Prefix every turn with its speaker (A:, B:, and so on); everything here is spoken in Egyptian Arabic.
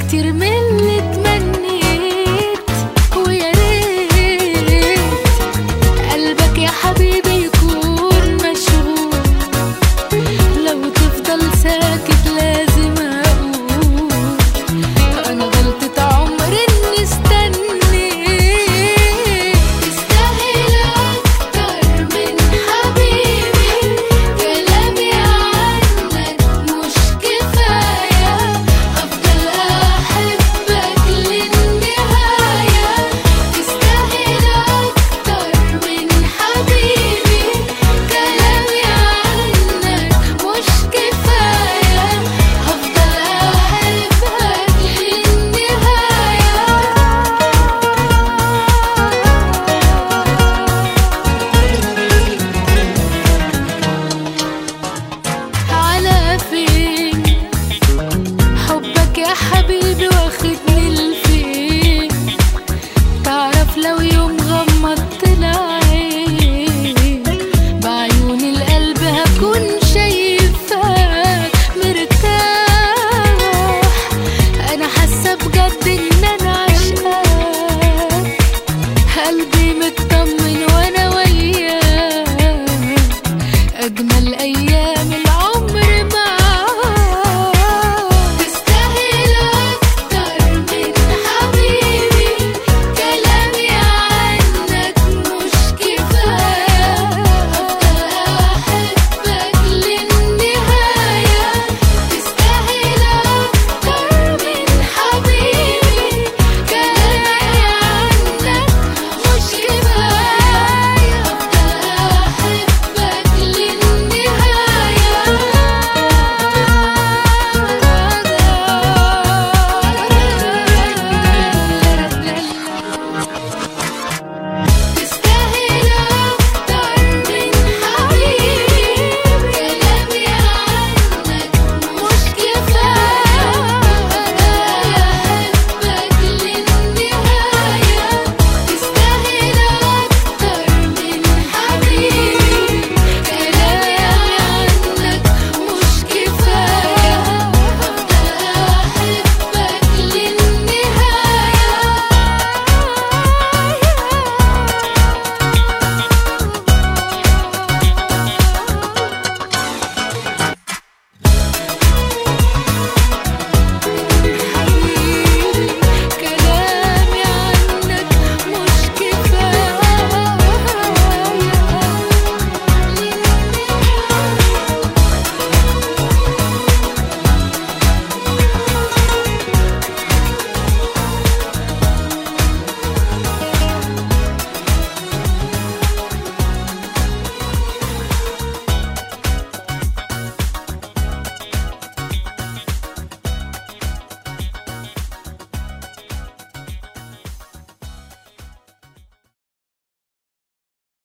A: كتير من اللي تمنيت ويا ريت قلبك يا حبيبي يكون مشغول لو تفضل ساكت لازم اقول انا غلطة عمري اني استنيت تستاهل اكتر من حبيبي كلامي عنك مش كفاية افضل احبك للنهاية تستاهل اكتر من حبيبي كلامي عنك مش كفاية هفضل احبك للنهاية على فين حبك يا حبيبي واخدني لفين تعرف لو يوم غمضت العين بعيون القلب هكون شايفاك مرتاح انا حاسه بجد ان